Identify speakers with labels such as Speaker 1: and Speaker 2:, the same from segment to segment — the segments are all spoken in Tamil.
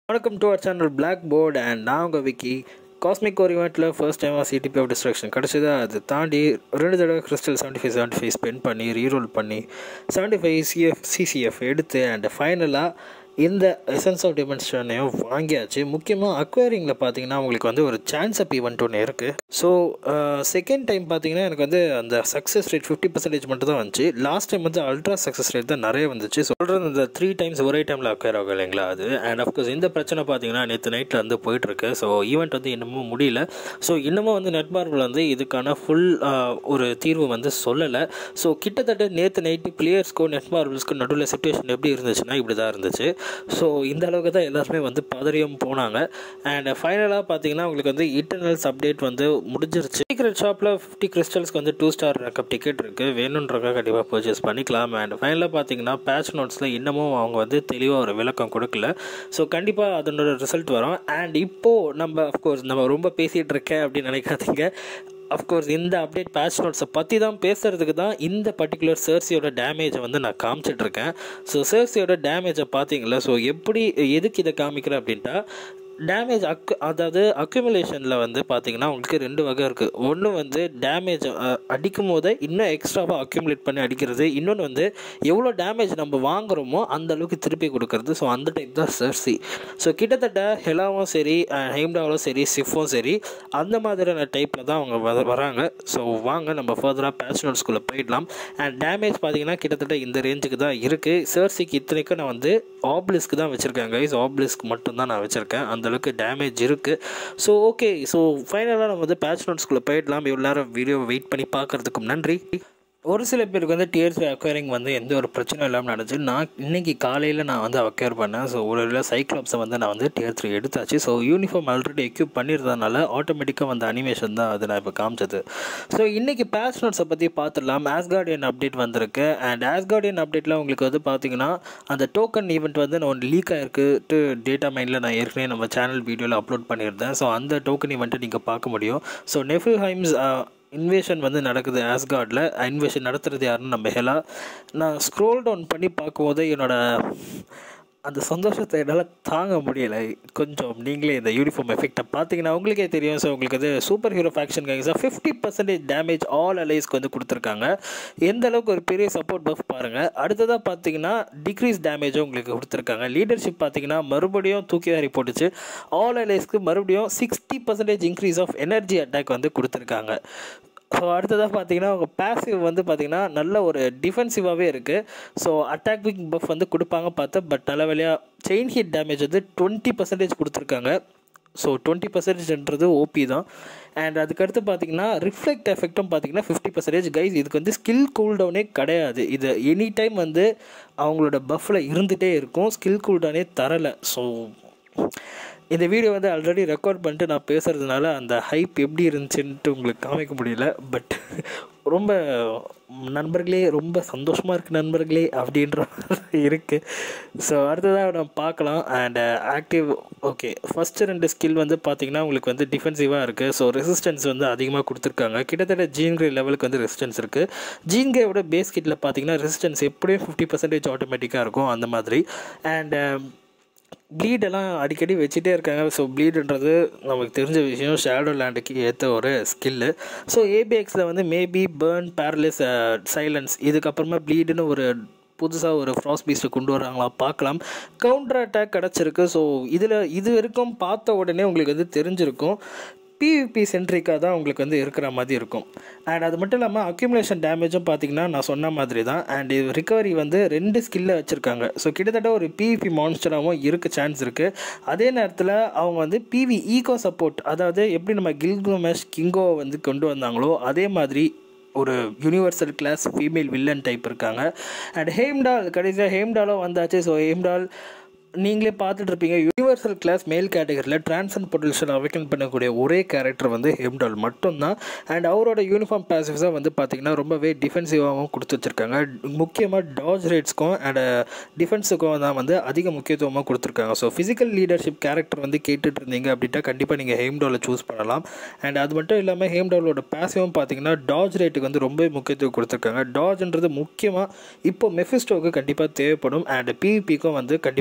Speaker 1: வணக்கம் to our channel blackboard and நான் உங்கள் விக்கி காஸ்மிக் ஒரு இவெண்ட்டில் ஃபர்ஸ்ட் டைமாக சிடிபி ஆஃப் டிஸ்ட்ரக்ஷன் கிடச்சதா அதை தாண்டி ரெண்டு தடவை crystal seventy five seventy five spend பண்ணி ரீரோல் பண்ணி செவன்ட்டி ஃபைவ் சிஎஃப் சிசிஎஃப் எடுத்து அண்ட் ஃபைனலாக இந்த எசன்ஸ் ஆஃப் டிமென்ஷனையும் வாங்கியாச்சு முக்கியமாக அக்வயரிங்கில் பார்த்தீங்கன்னா உங்களுக்கு வந்து ஒரு சான்ஸ் அப் ஈவெண்ட் ஒன்று இருக்குது ஸோ செகண்ட் டைம் பார்த்தீங்கன்னா எனக்கு வந்து அந்த சக்ஸஸ் ரேட் ஃபிஃப்டி பர்சன்டேஜ் மட்டும் தான் வந்துச்சு லாஸ்ட் டைம் வந்து அல்ட்ரா சக்ஸஸ் ரேட் தான் நிறைய வந்துச்சு சொல்கிறது இந்த த்ரீ டைம்ஸ் ஒரே டைமில் அக்வயர் ஆகும் இல்லைங்களா அது அண்ட் அஃப்கோர்ஸ் இந்த பிரச்சனை பார்த்தீங்கன்னா நேற்று நைட்டில் வந்து போயிட்டுருக்கு ஸோ ஈவெண்ட் வந்து இன்னமும் முடியல ஸோ இன்னமும் வந்து நெட் மார்பிள் வந்து இதுக்கான ஃபுல் ஒரு தீர்வு வந்து சொல்லலை ஸோ கிட்டத்தட்ட நேற்று நைட்டு பிளேயர்ஸ்க்கும் நெட் மார்பிள்ஸ்க்கும் நடுவில் சுச்சுவேஷன் எப்படி இருந்துச்சுன்னா இப்படி தான் இருந்துச்சு ஸோ இந்த அளவுக்கு தான் எல்லாருமே வந்து பதறியும் போனாங்க அண்ட் ஃபைனலாக பார்த்தீங்கன்னா உங்களுக்கு வந்து இன்டர்னல்ஸ் அப்டேட் வந்து முடிஞ்சிருச்சு சீக்ரெட் ஷாப்பில் ஃபிஃப்டி கிறிஸ்டல்ஸ்க்கு வந்து டூ ஸ்டார் கப் டிக்கெட் இருக்குது வேணுன்றக்கா கண்டிப்பாக பர்ச்சேஸ் பண்ணிக்கலாம் அண்ட் ஃபைனலாக பார்த்தீங்கன்னா பேட்ச் நோட்ஸில் இன்னமும் அவங்க வந்து தெளிவாக ஒரு விளக்கம் கொடுக்கல ஸோ கண்டிப்பாக அதனோட ரிசல்ட் வரும் அண்ட் இப்போது நம்ம அஃப்கோர்ஸ் நம்ம ரொம்ப பேசிகிட்டு இருக்கேன் அப்படின்னு நினைக்காதீங்க அஃப்கோர்ஸ் இந்த அப்டேட் பேட்ச் நோட்ஸை பற்றி தான் பேசுகிறதுக்கு தான் இந்த பர்டிகுலர் சர்சியோட டேமேஜை வந்து நான் காமிச்சிட்ருக்கேன் ஸோ சர்சியோட டேமேஜை பார்த்தீங்களா ஸோ எப்படி எதுக்கு இதை காமிக்கிறேன் அப்படின்ட்டா டேமேஜ் அக்கு அதாவது அக்யூமுலேஷனில் வந்து பார்த்தீங்கன்னா உங்களுக்கு ரெண்டு வகை இருக்குது ஒன்று வந்து டேமேஜ் அடிக்கும் போதே இன்னும் எக்ஸ்ட்ராவாக அக்யூமுலேட் பண்ணி அடிக்கிறது இன்னொன்று வந்து எவ்வளோ டேமேஜ் நம்ம வாங்குகிறோமோ அந்த அளவுக்கு திருப்பி கொடுக்கறது ஸோ அந்த டைப் தான் சர்சி ஸோ கிட்டத்தட்ட ஹெலாவும் சரி ஹெய்ம்டாவும் சரி சிஃபும் சரி அந்த மாதிரியான டைப்பில் தான் அவங்க வ வராங்க ஸோ வாங்க நம்ம ஃபர்தராக பேட்ச் நோட்ஸ்குள்ளே போயிடலாம் அண்ட் டேமேஜ் பார்த்தீங்கன்னா கிட்டத்தட்ட இந்த ரேஞ்சுக்கு தான் இருக்குது சர்சிக்கு இத்தனைக்கும் நான் வந்து ஆப்லிஸ்க்கு தான் வச்சுருக்கேன் கைஸ் ஆப்லிஸ்க்கு மட்டும்தான் நான் வச்சுருக்கேன் அந்த அளவுக்கு டேமேஜ் இருக்குது ஸோ ஓகே ஸோ ஃபைனலாக நம்ம வந்து பேட்ச் நோட்ஸ்குள்ளே போயிடலாம் எவ்வளோ நேரம் வீடியோ வெயிட் பண்ணி பார்க்குறதுக்கும் நன்றி ஒரு சில பேருக்கு வந்து டிஎர்ஸ் அக்வயரிங் வந்து எந்த ஒரு பிரச்சனையும் இல்லாமல் நடந்துச்சு நான் இன்றைக்கி காலையில் நான் வந்து அக்வயர் பண்ணேன் ஸோ ஒரு இதில் சைக்ளாப்ஸை வந்து நான் வந்து டியர் த்ரீ எடுத்தாச்சு ஸோ யூனிஃபார்ம் ஆல்ரெடி எக்யூப் பண்ணியிருந்ததுனால ஆட்டோமேட்டிக்காக வந்த அனிமேஷன் தான் அது நான் இப்போ காமிச்சது ஸோ இன்றைக்கி பேட்ச் நோட்ஸை பற்றி பார்த்துடலாம் ஆஸ்கார்டியன் அப்டேட் வந்திருக்கு அண்ட் ஆஸ்கார்டியன் அப்டேட்டில் உங்களுக்கு வந்து பார்த்தீங்கன்னா அந்த டோக்கன் ஈவெண்ட் வந்து நான் ஒன்று லீக் ஆகிருக்கு டேட்டா மைண்டில் நான் ஏற்கனவே நம்ம சேனல் வீடியோவில் அப்லோட் பண்ணியிருந்தேன் ஸோ அந்த டோக்கன் ஈவெண்ட்டை நீங்கள் பார்க்க முடியும் ஸோ நெஃபில் ஹைம்ஸ் இன்வேஷன் வந்து நடக்குது ஆஸ்கார்டில் இன்வேஷன் நடத்துகிறது யாருன்னு நம்ம ஹெலா நான் ஸ்க்ரோல் டவுன் பண்ணி பார்க்கும்போது என்னோடய அந்த சந்தோஷத்தை என்னால் தாங்க முடியலை கொஞ்சம் நீங்களே இந்த யூனிஃபார்ம் எஃபெக்டை பார்த்தீங்கன்னா உங்களுக்கே தெரியும் ஸோ உங்களுக்கு வந்து சூப்பர் ஹீரோ ஃபேக்ஷன் கேங்ஸாக ஃபிஃப்டி பர்சன்டேஜ் டேமேஜ் ஆல் அலைஸ்க்கு வந்து கொடுத்துருக்காங்க எந்த அளவுக்கு ஒரு பெரிய சப்போர்ட் பஃப் பாருங்கள் அடுத்ததாக பார்த்தீங்கன்னா டிக்ரீஸ் டேமேஜும் உங்களுக்கு கொடுத்துருக்காங்க லீடர்ஷிப் பார்த்தீங்கன்னா மறுபடியும் தூக்கி வாரி போட்டுச்சு ஆல் அலைஸ்க்கு மறுபடியும் sixty percentage increase of energy attack வந்து கொடுத்துருக்காங்க ஸோ அடுத்ததாக பார்த்தீங்கன்னா உங்கள் பேசிவ் வந்து பார்த்திங்கன்னா நல்ல ஒரு டிஃபென்சிவாகவே இருக்குது ஸோ அட்டாக்கிங் பஃப் வந்து கொடுப்பாங்க பார்த்தா பட் நல்ல வேலையாக செயின் ஹீட் டேமேஜ் வந்து டுவெண்ட்டி பர்சன்டேஜ் கொடுத்துருக்காங்க ஸோ டுவெண்ட்டி பர்சன்டேஜ்ன்றது ஓபி தான் அண்ட் அதுக்கடுத்து பார்த்தீங்கன்னா ரிஃப்ளெக்ட் எஃபெக்ட்டும் பார்த்தீங்கன்னா ஃபிஃப்டி பர்சன்டேஜ் கைஸ் இதுக்கு வந்து ஸ்கில் கூல்டவுனே கிடையாது இது எனி டைம் வந்து அவங்களோட பஃப்பில் இருந்துகிட்டே இருக்கும் ஸ்கில் கூல்டவுனே தரலை ஸோ இந்த வீடியோ வந்து ஆல்ரெடி ரெக்கார்ட் பண்ணிட்டு நான் பேசுகிறதுனால அந்த ஹைப் எப்படி இருந்துச்சுன்ட்டு உங்களுக்கு காமிக்க முடியல பட் ரொம்ப நண்பர்களே ரொம்ப சந்தோஷமாக இருக்குது நண்பர்களே அப்படின்ற மாதிரி இருக்குது ஸோ அடுத்ததாக நம்ம பார்க்கலாம் அண்ட் ஆக்டிவ் ஓகே ஃபஸ்ட்டு ரெண்டு ஸ்கில் வந்து பார்த்திங்கன்னா உங்களுக்கு வந்து டிஃபென்சிவாக இருக்குது ஸோ ரெசிஸ்டன்ஸ் வந்து அதிகமாக கொடுத்துருக்காங்க கிட்டத்தட்ட ஜீன்கிரே லெவலுக்கு வந்து ரெசிஸ்டன்ஸ் இருக்குது ஜீன்கிரேவோட பேஸ் கிட்டில் பார்த்தீங்கன்னா ரெசிஸ்டன்ஸ் எப்படியும் ஃபிஃப்டி பர்சன்டேஜ் ஆட்டோமேட்டிக்காக இருக்கும் அந்த மாதிரி அண்ட் ப்ளீடெல்லாம் அடிக்கடி வச்சுட்டே இருக்காங்க ஸோ ப்ளீடுன்றது நமக்கு தெரிஞ்ச விஷயம் ஷேடோ லேண்டுக்கு ஏற்ற ஒரு ஸ்கில்லு ஸோ ஏபிஎக்ஸில் வந்து மேபி பேர்ன் பேரலிஸ் சைலன்ஸ் இதுக்கப்புறமா ப்ளீடுன்னு ஒரு புதுசாக ஒரு ஃப்ராஸ் பீஸ்ட்டை கொண்டு வராங்களா பார்க்கலாம் கவுண்டர் அட்டாக் கிடச்சிருக்கு ஸோ இதில் இது வரைக்கும் பார்த்த உடனே உங்களுக்கு வந்து தெரிஞ்சிருக்கும் பிவிபி சென்ட்ரிக்காக தான் உங்களுக்கு வந்து இருக்கிற மாதிரி இருக்கும் அண்ட் அது மட்டும் இல்லாமல் அக்யூமுலேஷன் டேமேஜும் பார்த்தீங்கன்னா நான் சொன்ன மாதிரி தான் அண்ட் இது ரிகவரி வந்து ரெண்டு ஸ்கில்ல வச்சுருக்காங்க ஸோ கிட்டத்தட்ட ஒரு பிவிபி மான்ஸ்டராகவும் இருக்க சான்ஸ் இருக்குது அதே நேரத்தில் அவங்க வந்து பிவி ஈகோ சப்போர்ட் அதாவது எப்படி நம்ம கில்கோமெஷ் கிங்கோ வந்து கொண்டு வந்தாங்களோ அதே மாதிரி ஒரு universal class female villain type இருக்காங்க அண்ட் ஹேம்டால் கடைசியாக ஹேம்டாலும் வந்தாச்சு ஸோ ஹேம்டால் நீங்களே பார்த்துட்டு இருப்பீங்க யூனிவர்சல் கிளாஸ் மேல் கேட்டகரியில் ட்ரான்சன் பொட்டன்ஷியல் அவைக்கன் பண்ணக்கூடிய ஒரே கேரக்டர் வந்து ஹெம்டால் மட்டும்தான் அண்ட் அவரோட யூனிஃபார்ம் பேசிவ்ஸாக வந்து பார்த்திங்கன்னா ரொம்பவே டிஃபென்சிவாகவும் கொடுத்து வச்சுருக்காங்க முக்கியமாக டாஜ் ரேட்ஸ்க்கும் அண்ட் டிஃபென்ஸுக்கும் தான் வந்து அதிக முக்கியத்துவமாக கொடுத்துருக்காங்க ஸோ ஃபிசிக்கல் லீடர்ஷிப் கேரக்டர் வந்து கேட்டுட்டு இருந்தீங்க அப்படின்ட்டா கண்டிப்பாக நீங்கள் ஹேம்டாவில் சூஸ் பண்ணலாம் அண்ட் அது மட்டும் இல்லாமல் ஹேம்டாலோட பேசிவும் பார்த்தீங்கன்னா டாஜ் ரேட்டுக்கு வந்து ரொம்ப முக்கியத்துவம் கொடுத்துருக்காங்க டாஜ்ன்றது முக்கியமாக இப்போ மெஃபிஸ்டோவுக்கு கண்டிப்பாக தேவைப்படும் அண்ட் பிவிபிக்கும் வந்து கண்டிப்பாக யூஸ்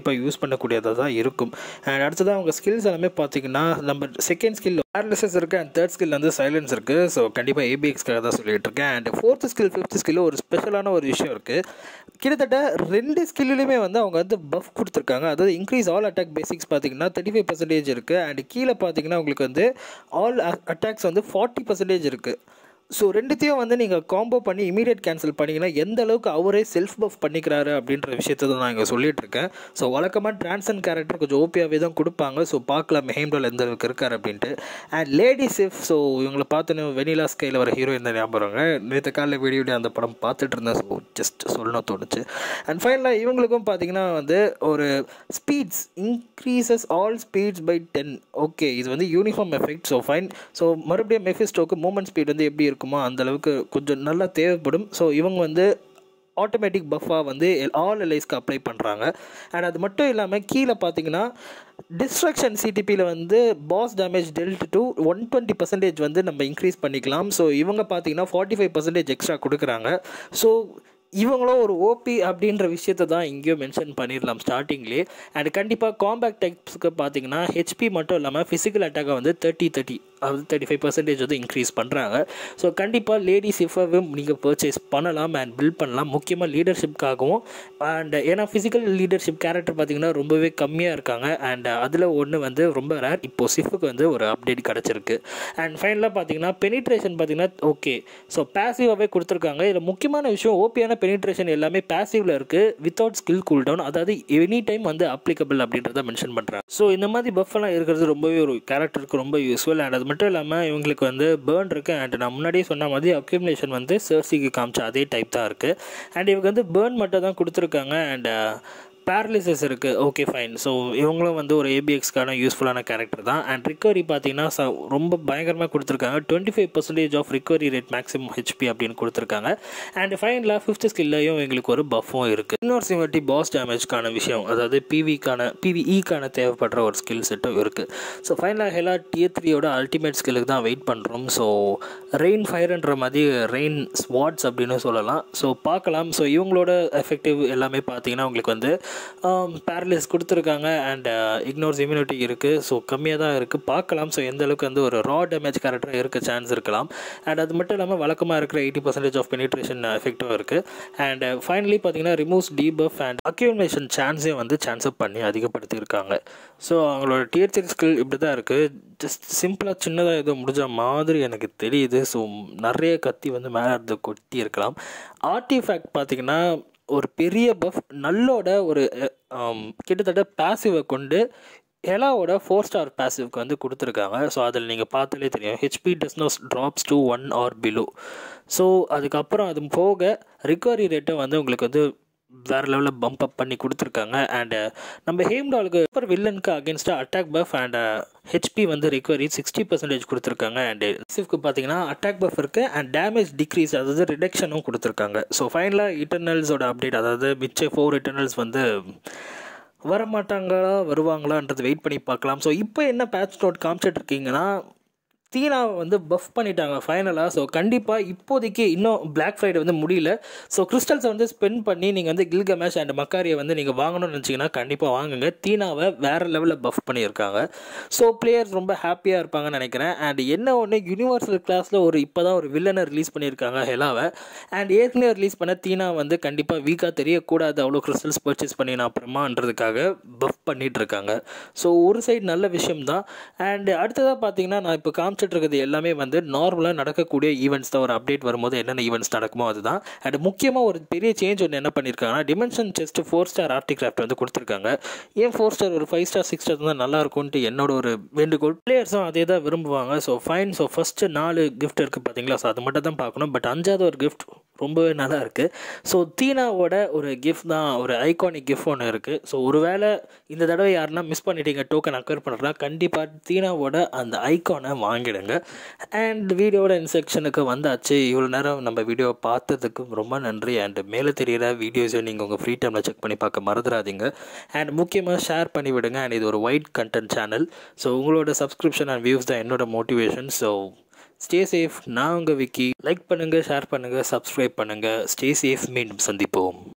Speaker 1: பண்ணக்கூடியதாக தான் இருக்கும் அண்ட் அடுத்ததாக அவங்க ஸ்கில்ஸ் எல்லாமே பார்த்தீங்கன்னா நம்ம செகண்ட் ஸ்கில் பேரலிசஸ் இருக்குது அண்ட் தேர்ட் ஸ்கில் வந்து சைலன்ஸ் இருக்குது ஸோ கண்டிப்பாக ஏபிஎக்ஸ்க்காக தான் சொல்லிட்டு இருக்கேன் and fourth skill fifth skill ஒரு ஸ்பெஷலான ஒரு விஷயம் இருக்குது கிட்டத்தட்ட ரெண்டு ஸ்கில்லுலையுமே வந்து அவங்க வந்து பஃப் கொடுத்துருக்காங்க அதாவது இன்க்ரீஸ் ஆல் அட்டாக் பேசிக்ஸ் பார்த்தீங்கன்னா தேர்ட்டி ஃபைவ் பர்சன்டேஜ் இருக்குது அண்ட் கீழே பார்த்தீங்கன்னா உங்களுக்கு வந்து ஆல் அட்டாக்ஸ் வந்து ஃபார்ட்டி பர்சன்டேஜ் இருக்குது ஸோ ரெண்டுத்தையும் வந்து நீங்கள் காம்போ பண்ணி இமீடியட் கேன்சல் பண்ணிங்கன்னா எந்த அளவுக்கு அவரே செல்ஃப் பஃப் பண்ணிக்கிறாரு அப்படின்ற விஷயத்தை தான் நான் இங்கே சொல்லிட்டு இருக்கேன் ஸோ வழக்கமாக டிரான்சன் கேரக்டர் கொஞ்சம் ஓபியாவே தான் கொடுப்பாங்க ஸோ பார்க்கலாம் ஹேம்டால் எந்த அளவுக்கு இருக்கார் அப்படின்ட்டு அண்ட் லேடி சிஃப் ஸோ இவங்களை பார்த்தோன்னே வெனிலா ஸ்கையில் வர ஹீரோயின் தான் ஞாபகம் நேற்று காலையில் வீடியோட அந்த படம் பார்த்துட்டு இருந்தேன் ஸோ ஜஸ்ட் சொல்லணும் தோணுச்சு அண்ட் ஃபைனலாக இவங்களுக்கும் பார்த்தீங்கன்னா வந்து ஒரு speeds increases all speeds by ten okay இது வந்து uniform effect so fine so மறுபடியும் மெஃபிஸ்டோக்கு மூமெண்ட் ஸ்பீட் வந்து எப்படி இருக்குமோ அந்த அளவுக்கு கொஞ்சம் நல்லா தேவைப்படும் ஸோ இவங்க வந்து ஆட்டோமேட்டிக் பஃபாக வந்து ஆல் எல்ஐஸ்க்கு அப்ளை பண்ணுறாங்க அண்ட் அது மட்டும் இல்லாமல் கீழே பார்த்தீங்கன்னா டிஸ்ட்ரக்ஷன் சிடிபியில் வந்து boss damage dealt to one twenty percentage வந்து நம்ம இன்க்ரீஸ் பண்ணிக்கலாம் ஸோ இவங்க பார்த்தீங்கன்னா ஃபார்ட்டி ஃபைவ் பர்சன்டேஜ் எக்ஸ்ட்ரா கொடுக்குறாங்க ஸோ இவங்களும் ஒரு ஓபி அப்படின்ற விஷயத்தை தான் இங்கேயும் மென்ஷன் பண்ணிடலாம் ஸ்டார்டிங்லேயே அண்ட் கண்டிப்பாக காம்பேக்ட் டைப்ஸுக்கு பார்த்தீங்கன்னா ஹெச்பி மட்டும் இல்லாமல் ஃபிசிக்கல் அட்டாக்கை வந்து தேர்ட்டி தேர்ட்டி அதாவது தேர்ட்டி ஃபைவ் பர்சன்டேஜ் வந்து இன்க்ரீஸ் பண்ணுறாங்க ஸோ கண்டிப்பாக லேடிஸ் இஃபாவும் நீங்கள் பர்ச்சேஸ் பண்ணலாம் அண்ட் பில்ட் பண்ணலாம் முக்கியமாக லீடர்ஷிப்காகவும் அண்ட் ஏன்னா ஃபிசிக்கல் லீடர்ஷிப் கேரக்டர் பார்த்தீங்கன்னா ரொம்பவே கம்மியாக இருக்காங்க அண்ட் அதில் ஒன்று வந்து ரொம்ப ரேர் இப்போது சிஃபுக்கு வந்து ஒரு அப்டேட் கிடச்சிருக்கு அண்ட் ஃபைனலாக பார்த்தீங்கன்னா பெனிட்ரேஷன் பார்த்தீங்கன்னா ஓகே ஸோ பேசிவாகவே கொடுத்துருக்காங்க இதில் முக்கியமான விஷயம் ஓபியான பெனிட்ரேஷன் எல்லாமே பேசிவில் இருக்குது வித்தவுட் ஸ்கில் கூல் டவுன் அதாவது எனி டைம் வந்து அப்ளிகபிள் அப்படின்றத மென்ஷன் பண்ணுறாங்க ஸோ இந்த மாதிரி பஃப்லாம் இருக்கிறது ரொம்பவே ஒரு கேரக்டருக்கு ரொம்ப யூஸ்ஃபுல் அண்ட் அது மட்டும் இல்லாமல் இவங்களுக்கு வந்து பேர்ன் இருக்குது அண்ட் நான் முன்னாடியே சொன்ன மாதிரி அக்யூமுலேஷன் வந்து சர்சிக்கு காமிச்ச அதே டைப் தான் இருக்குது அண்ட் இவங்க வந்து பேர்ன் மட்டும் தான் கொடுத்துருக்காங்க அண்ட் பேரலிசஸ் இருக்குது ஓகே ஃபைன் ஸோ இவங்களும் வந்து ஒரு ஏபிஎக்ஸ்க்கான யூஸ்ஃபுல்லான கேரக்டர் தான் அண்ட் ரிக்கவரி பார்த்தீங்கன்னா ச ரொம்ப பயங்கரமாக கொடுத்துருக்காங்க twenty five percentage of recovery rate maximum HP அப்படின்னு கொடுத்துருக்காங்க அண்ட் ஃபைனலாக ஃபிஃப்த் ஸ்கில்லையும் எங்களுக்கு ஒரு பஃபும் இருக்குது இன்னொரு சிமட்டி பாஸ் டேமேஜ்க்கான விஷயம் அதாவது பிவிக்கான பிவிஇக்கான தேவைப்படுற ஒரு ஸ்கில் செட்டும் இருக்குது ஸோ ஃபைனலாக ஹெலா டியர் த்ரீயோட அல்டிமேட் ஸ்கில்லுக்கு தான் வெயிட் பண்ணுறோம் ஸோ ரெயின் ஃபயர்ன்ற மாதிரி ரெயின் ஸ்வாட்ஸ் அப்படின்னு சொல்லலாம் ஸோ பார்க்கலாம் ஸோ இவங்களோட எஃபெக்டிவ் எல்லாமே பார்த்தீங்கன்னா உங்களுக்கு வந்து பேரலிஸ் கொடுத்துருக்காங்க அண்ட் இக்னோர்ஸ் இம்யூனிட்டி இருக்குது ஸோ கம்மியாக தான் இருக்குது பார்க்கலாம் ஸோ எந்த அளவுக்கு வந்து ஒரு ரா டேமேஜ் கேரக்டராக இருக்க சான்ஸ் இருக்கலாம் அண்ட் அது மட்டும் இல்லாமல் வழக்கமாக இருக்கிற எயிட்டி பர்சன்டேஜ் ஆஃப் பெனிட்ரேஷன் எஃபெக்டும் இருக்குது அண்ட் ஃபைனலி பார்த்தீங்கன்னா ரிமூவ்ஸ் டீபஃப் அண்ட் அக்யூமேஷன் சான்ஸே வந்து சான்ஸ் அப் பண்ணி அதிகப்படுத்தியிருக்காங்க ஸோ அவங்களோட டியர் த்ரீ ஸ்கில் இப்படி தான் இருக்குது ஜஸ்ட் சிம்பிளாக சின்னதாக ஏதோ முடிஞ்ச மாதிரி எனக்கு தெரியுது ஸோ நிறைய கத்தி வந்து மேலே இருந்து கொட்டி இருக்கலாம் ஆர்டிஃபேக்ட் பார்த்திங்கன்னா ஒரு பெரிய பஃப் நல்லோட ஒரு கிட்டத்தட்ட பேசிவை கொண்டு ஹெலாவோட ஃபோர் ஸ்டார் பேசிவ்க்கு வந்து கொடுத்துருக்காங்க ஸோ அதில் நீங்கள் பார்த்தாலே தெரியும் ஹெச்பி டஸ்னோஸ் drops to one or below so அதுக்கப்புறம் அது போக ரிகவரி ரேட்டை வந்து உங்களுக்கு வந்து வேறு லெவலில் பம்ப் அப் பண்ணி கொடுத்துருக்காங்க அண்டு நம்ம ஹேம்டாலுக்கு சூப்பர் வில்லனுக்கு அகேன்ஸ்டாக அட்டாக் பஃப் அண்ட் ஹெச்பி வந்து ரிகவரி சிக்ஸ்டி பர்சன்டேஜ் கொடுத்துருக்காங்க அண்டு சிஃப்க்கு பார்த்தீங்கன்னா அட்டாக் பஃப் இருக்குது அண்ட் டேமேஜ் டிக்ரீஸ் அதாவது ரிடக்ஷனும் கொடுத்துருக்காங்க ஸோ ஃபைனலாக இட்டர்னல்ஸோட அப்டேட் அதாவது மிச்ச ஃபோர் இட்டர்னல்ஸ் வந்து வரமாட்டாங்களா வருவாங்களான்றது வெயிட் பண்ணி பார்க்கலாம் ஸோ இப்போ என்ன பேட்ச் நோட் காமிச்சிட்டு இருக்கீங்கன்னா தீனாவை வந்து பஃப் பண்ணிட்டாங்க ஃபைனலாக ஸோ கண்டிப்பாக இப்போதைக்கு இன்னும் பிளாக் ஃப்ரைடே வந்து முடியல ஸோ கிறிஸ்டல்ஸை வந்து ஸ்பெண்ட் பண்ணி நீங்கள் வந்து கில்கமேஷ் அண்ட் மக்காரியை வந்து நீங்கள் வாங்கணும்னு நினச்சிங்கன்னா கண்டிப்பாக வாங்குங்க தீனாவை வேறு லெவலில் பஃப் பண்ணியிருக்காங்க ஸோ பிளேயர்ஸ் ரொம்ப ஹாப்பியாக இருப்பாங்கன்னு நினைக்கிறேன் அண்ட் என்ன ஒன்று யூனிவர்சல் கிளாஸில் ஒரு இப்போ தான் ஒரு வில்லனை ரிலீஸ் பண்ணியிருக்காங்க ஹெலாவை அண்ட் ஏற்கனவே ரிலீஸ் பண்ண தீனா வந்து கண்டிப்பாக வீக்காக தெரியக்கூடாது அவ்வளோ கிறிஸ்டல்ஸ் பர்ச்சேஸ் பண்ணின அப்புறமான்றதுக்காக பஃப் பண்ணிகிட்டு இருக்காங்க ஸோ ஒரு சைடு நல்ல விஷயம் தான் அண்ட் அடுத்ததாக பார்த்தீங்கன்னா நான் இப்போ காமிச்ச காமிச்சிட்டு இருக்கிறது எல்லாமே வந்து நார்மலாக நடக்கக்கூடிய ஈவெண்ட்ஸ் தான் ஒரு அப்டேட் வரும்போது என்னென்ன ஈவெண்ட்ஸ் நடக்குமோ அதுதான் அண்ட் முக்கியமாக ஒரு பெரிய சேஞ்ச் ஒன்று என்ன பண்ணியிருக்காங்கன்னா டிமென்ஷன் செஸ்ட் ஃபோர் ஸ்டார் ஆர்டிகிராஃப்ட் வந்து கொடுத்துருக்காங்க ஏன் ஃபோர் ஸ்டார் ஒரு ஃபைவ் ஸ்டார் சிக்ஸ் ஸ்டார் தான் நல்லா இருக்கும்ன்ட்டு என்னோட ஒரு வேண்டுகோள் பிளேயர்ஸும் அதே தான் விரும்புவாங்க ஸோ ஃபைன் ஸோ ஃபஸ்ட்டு நாலு கிஃப்ட் இருக்குது பார்த்தீங்களா ஸோ அது மட்டும் தான் பார்க்கணும் பட் அஞ்சாவது ஒரு கிஃப்ட் ரொம்பவே நல்லா இருக்குது ஸோ தீனாவோட ஒரு கிஃப்ட் தான் ஒரு ஐகானிக் கிஃப்ட் ஒன்று இருக்குது ஸோ ஒருவேளை இந்த தடவை யாருன்னா மிஸ் பண்ணிட்டீங்க டோக்கன் அக்வயர் பண்ணுறா கண்டிப்பாக தீனாவோட அந்த ஐகானை வாங்கிடுங்க அண்ட் வீடியோட இன்செக்ஷனுக்கு வந்தாச்சு இவ்வளோ நேரம் நம்ம வீடியோவை பார்த்ததுக்கு ரொம்ப நன்றி அண்ட் மேலே தெரியிற வீடியோஸை நீங்கள் உங்கள் ஃப்ரீ டைமில் செக் பண்ணி பார்க்க மறந்துடாதீங்க அண்ட் முக்கியமாக ஷேர் பண்ணி விடுங்க அண்ட் இது ஒரு ஒயிட் கண்டென்ட் சேனல் ஸோ உங்களோட சப்ஸ்கிரிப்ஷன் அண்ட் வியூஸ் தான் என்னோட மோட்டிவேஷன் ஸோ ஸ்டே சேஃப் நான் உங்கள் விக்கி லைக் பண்ணுங்கள் ஷேர் பண்ணுங்கள் சப்ஸ்கிரைப் பண்ணுங்கள் ஸ்டே சேஃப் மீண்டும் சந்திப்போம்